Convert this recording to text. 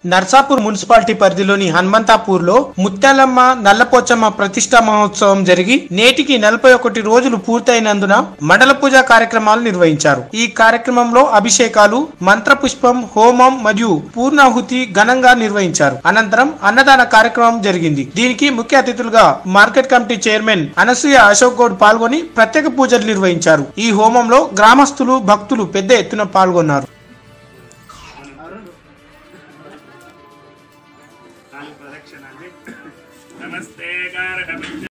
Narsapur municipality పరిధిలోని హనుమంతాపూర్ లో ముత్యాలమ్మ నల్లపోచమ్మ ప్రతిష్టా మహోత్సవం జరిగి నేటికి నలభై ఒకటి రోజులు పూర్తయినందున మండల పూజ కార్యక్రమాలు నిర్వహించారు ఈ కార్యక్రమంలో అభిషేకాలు మంత్రపుష్పం హోమం మరియు పూర్ణాహుతి ఘనంగా నిర్వహించారు అనంతరం అన్నదాన కార్యక్రమం జరిగింది దీనికి ముఖ్య అతిథులుగా market committee chairman Anasuya Ashok Goud పాల్గొని ప్రత్యేక పూజలు నిర్వహించారు ఈ హోమంలో గ్రామస్తులు భక్తులు పెద్ద ఎత్తున పాల్గొన్నారు